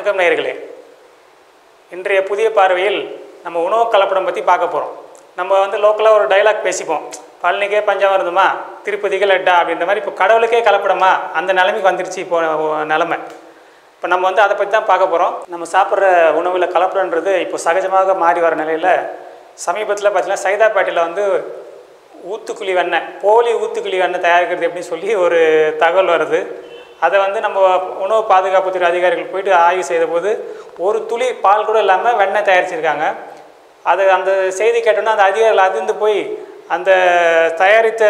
வணக்கம் நேயர்களே இன்றைய புதிய பார்வையில் நம்ம உணவு கலப்படம் பற்றி பார்க்க போகிறோம் நம்ம வந்து லோக்கலாக ஒரு டைலாக் பேசிப்போம் பழனிக்கே பஞ்சம் இருந்துமா திருப்பதிக்கு லட்டா அப்படின்ற மாதிரி இப்போ கடவுளுக்கே கலப்படமா அந்த நிலைமைக்கு வந்துருச்சு இப்போ நிலமை இப்போ நம்ம வந்து அதை பற்றி தான் பார்க்க போகிறோம் நம்ம சாப்பிட்ற உணவில் கலப்படன்றது இப்போ சகஜமாக மாறி வர நிலையில் சமீபத்தில் பார்த்தீங்கன்னா சைதாப்பேட்டையில் வந்து ஊத்துக்குழி வெண்ணெய் போலி ஊத்துக்குழி வெண்ணெய் தயாரிக்கிறது எப்படின்னு சொல்லி ஒரு தகவல் வருது அதை வந்து நம்ம உணவு பாதுகாப்புத்துறை அதிகாரிகள் போயிட்டு ஆய்வு செய்தபோது ஒரு துளி பால் கூட இல்லாமல் வெண்ணெய் தயாரிச்சிருக்காங்க அது அந்த செய்தி கேட்டோன்னா அந்த அதிகாரிகள் அதிர்ந்து போய் அந்த தயாரித்த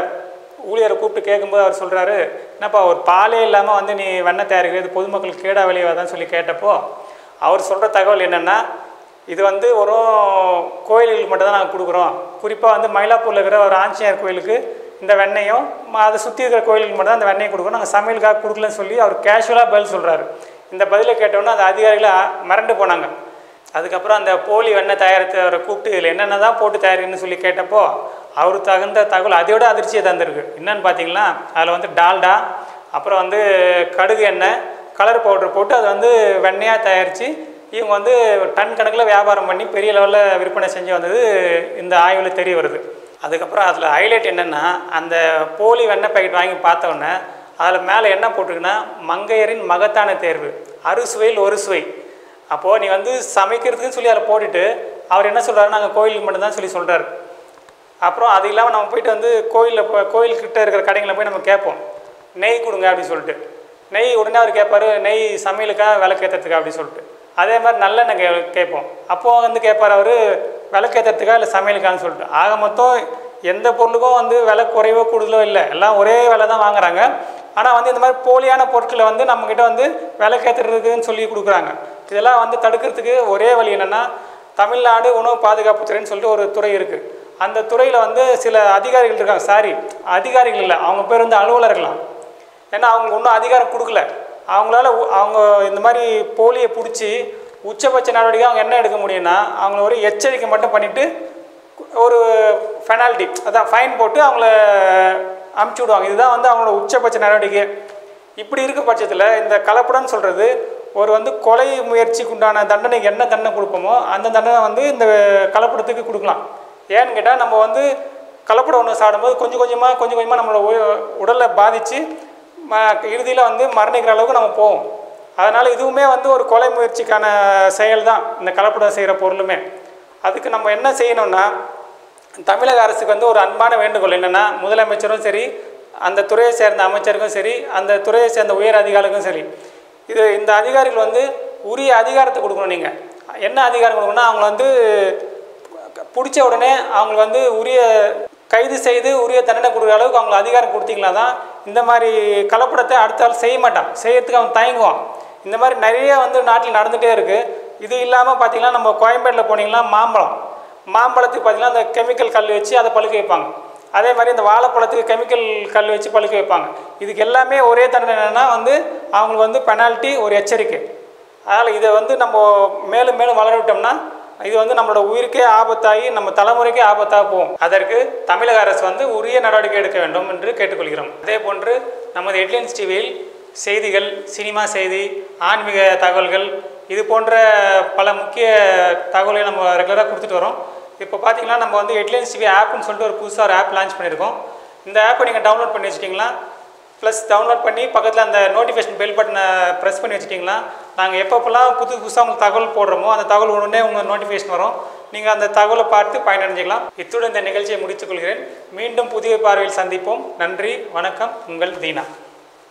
ஊழியரை கூப்பிட்டு கேட்கும்போது அவர் சொல்கிறாரு என்னப்பா ஒரு பாலே இல்லாமல் வந்து நீ வெண்ணெய் தயாரிக்கிறது பொதுமக்களுக்கு கேடா விளைவாதான்னு சொல்லி கேட்டப்போ அவர் சொல்கிற தகவல் என்னென்னா இது வந்து ஒரு கோயில்களுக்கு மட்டும் தான் நாங்கள் கொடுக்குறோம் குறிப்பாக வந்து மயிலாப்பூரில் இருக்கிற ஒரு ஆஞ்சநேயர் கோயிலுக்கு இந்த வெண்ணெயும் ம- அதை சுற்றி இருக்கிற கோயிலுக்கு மட்டும் தான் அந்த வெண்ணெயை கொடுக்குறோம் நாங்கள் சமையலுக்காக கொடுக்கலன்னு சொல்லி அவர் கேஷுவலாக பதில் சொல்கிறாரு இந்த பதிலை கேட்டோன்னே அந்த அதிகாரிகளை மிரண்டு போனாங்க அதுக்கப்புறம் அந்த போலி வெண்ணெய் தயாரித்தவரை கூப்பிட்டு இதில் என்னென்ன தான் போட்டு தயாரிக்கணும்னு சொல்லி கேட்டப்போ அவர் தகுந்த தகவல் அதையோட அதிர்ச்சியை தந்திருக்கு என்னன்னு பார்த்தீங்கன்னா அதில் வந்து டால்டா அப்புறம் வந்து கடுகு எண்ணெய் கலர் பவுடர் போட்டு அதை வந்து வெண்ணெயாக தயாரித்து இவங்க வந்து டன் கணக்கில் வியாபாரம் பண்ணி பெரிய லெவலில் விற்பனை செஞ்சு வந்தது இந்த ஆய்வில் தெரிய வருது அதுக்கப்புறம் அதில் ஹைலைட் என்னென்னா அந்த போலி வெண்ணெய் பாக்கெட் வாங்கி பார்த்த உடனே அதில் மேலே என்ன போட்டிருக்குன்னா மங்கையரின் மகத்தான தேர்வு அறுசுவையில் ஒரு சுவை அப்போது நீ வந்து சமைக்கிறதுக்குன்னு சொல்லி அதில் போட்டுட்டு அவர் என்ன சொல்கிறாரு நாங்கள் கோயிலுக்கு மட்டும்தான் சொல்லி சொல்கிறாரு அப்புறம் அது இல்லாமல் நம்ம போயிட்டு வந்து கோயிலில் போ கோயில்கிட்ட இருக்கிற கடைங்களில் போய் நம்ம கேட்போம் நெய் கொடுங்க அப்படின்னு சொல்லிட்டு நெய் உடனே அவர் கேட்பாரு நெய் சமையலுக்காக விளக்கேற்றத்துக்கா அப்படின்னு சொல்லிட்டு அதே மாதிரி நல்லெண்ணெய் கே கேட்போம் அப்போது வந்து கேட்பார் அவர் விளக்கேற்றத்துக்கா இல்லை சமையலுக்கான்னு சொல்லிட்டு ஆக மொத்தம் எந்த பொருளுக்கும் வந்து விலை குறைவோ கூடுதலோ இல்லை எல்லாம் ஒரே விலை தான் வாங்குறாங்க ஆனால் வந்து இந்த மாதிரி போலியான பொருட்களை வந்து நம்மக்கிட்ட வந்து விலைக்கேற்றுறதுக்குன்னு சொல்லி கொடுக்குறாங்க இதெல்லாம் வந்து தடுக்கிறதுக்கு ஒரே வழி என்னென்னா தமிழ்நாடு உணவு பாதுகாப்புத்துறைன்னு சொல்லிட்டு ஒரு துறை இருக்குது அந்த துறையில் வந்து சில அதிகாரிகள் இருக்காங்க சாரி அதிகாரிகள் இல்லை அவங்க பேர் வந்து அலுவலர்களாம் ஏன்னா அவங்க இன்னும் அதிகாரம் கொடுக்கல அவங்களால உ- அவங்க இந்த மாதிரி போலியை பிடிச்சி உச்சபட்ச நடவடிக்கை அவங்க என்ன எடுக்க முடியும்னா அவங்கள ஒரு எச்சரிக்கை மட்டும் பண்ணிவிட்டு ஒரு பெனால்ட்டி அதான் ஃபைன் போட்டு அவங்கள அமுச்சு விடுவாங்க இதுதான் வந்து அவங்களோட உச்சபட்ச நடவடிக்கை இப்படி இருக்க பட்சத்தில் இந்த கலப்படம்னு சொல்கிறது ஒரு வந்து கொலை முயற்சிக்கு உண்டான தண்டனைக்கு என்ன தண்டனை கொடுப்போமோ அந்த தண்டனை வந்து இந்த கலப்படத்துக்கு கொடுக்கலாம் ஏன்னு கேட்டால் நம்ம வந்து கலப்படம் ஒன்று சாப்பிடும்போது கொஞ்சம் கொஞ்சமாக கொஞ்சம் கொஞ்சமாக நம்மளோட உ- உடலை பாதித்து ம இறுதியில் வந்து மரணிக்கிற அளவுக்கு நம்ம போவோம் அதனால் இதுவுமே வந்து ஒரு கொலை முயற்சிக்கான செயல் தான் இந்த கலப்படம் செய்கிற பொருளுமே அதுக்கு நம்ம என்ன செய்யணும்னா தமிழக அரசுக்கு வந்து ஒரு அன்பான வேண்டுகோள் என்னென்னா முதலமைச்சரும் சரி அந்த துறையை சேர்ந்த அமைச்சருக்கும் சரி அந்த துறையை சேர்ந்த உயர் அதிகாரிகளுக்கும் சரி இது இந்த அதிகாரிகள் வந்து உரிய அதிகாரத்தை கொடுக்கணும் நீங்கள் என்ன அதிகாரம் கொடுக்கணும்னா அவங்கள வந்து பிடிச்ச உடனே அவங்களுக்கு வந்து உரிய கைது செய்து உரிய தண்டனை கொடுக்குற அளவுக்கு அவங்களுக்கு அதிகாரம் கொடுத்தீங்களா தான் இந்த மாதிரி கலப்படத்தை அடுத்த ஆள் செய்ய மாட்டான் செய்யறதுக்கு அவன் தயங்குவான் இந்த மாதிரி நிறைய வந்து நாட்டில் நடந்துகிட்டே இருக்குது இது இல்லாமல் பார்த்தீங்கன்னா நம்ம கோயம்பேட்டில் போனீங்கன்னா மாம்பழம் மாம்பழத்துக்கு பார்த்தீங்கன்னா அந்த கெமிக்கல் கல் வச்சு அதை பழுக்க வைப்பாங்க அதே மாதிரி இந்த வாழைப்பழத்துக்கு கெமிக்கல் கல் வச்சு பழுக்க வைப்பாங்க இதுக்கு எல்லாமே ஒரே தண்டனை என்னென்னா வந்து அவங்களுக்கு வந்து பெனால்ட்டி ஒரு எச்சரிக்கை அதனால் இதை வந்து நம்ம மேலும் மேலும் வளர விட்டோம்னா இது வந்து நம்மளோட உயிருக்கே ஆபத்தாகி நம்ம தலைமுறைக்கே ஆபத்தாக போகும் அதற்கு தமிழக அரசு வந்து உரிய நடவடிக்கை எடுக்க வேண்டும் என்று கேட்டுக்கொள்கிறோம் அதே போன்று நமது ஹெட்லைன்ஸ் டிவியில் செய்திகள் சினிமா செய்தி ஆன்மீக தகவல்கள் இது போன்ற பல முக்கிய தகவல்களை நம்ம ரெகுலராக கொடுத்துட்டு வரோம் இப்போ பார்த்தீங்கன்னா நம்ம வந்து ஹெட்லைன்ஸ் டிவி ஆப்னு சொல்லிட்டு ஒரு புதுசாக ஒரு ஆப் லான்ச் பண்ணியிருக்கோம் இந்த ஆப்பை நீங்கள் டவுன்லோட் பண்ணி வச்சிட்டிங்களா ப்ளஸ் டவுன்லோட் பண்ணி பக்கத்தில் அந்த நோட்டிஃபிகேஷன் பெல் பட்டனை ப்ரெஸ் பண்ணி வச்சிட்டிங்களா நாங்கள் எப்பப்போல்லாம் புது புதுசாக உங்களுக்கு தகவல் போடுறோமோ அந்த தகவல் உடனே உங்கள் நோட்டிஃபிகேஷன் வரும் நீங்கள் அந்த தகவலை பார்த்து பயனடைஞ்சிக்கலாம் இத்துடன் இந்த நிகழ்ச்சியை முடித்துக் கொள்கிறேன் மீண்டும் புதிய பார்வையில் சந்திப்போம் நன்றி வணக்கம் உங்கள் தீனா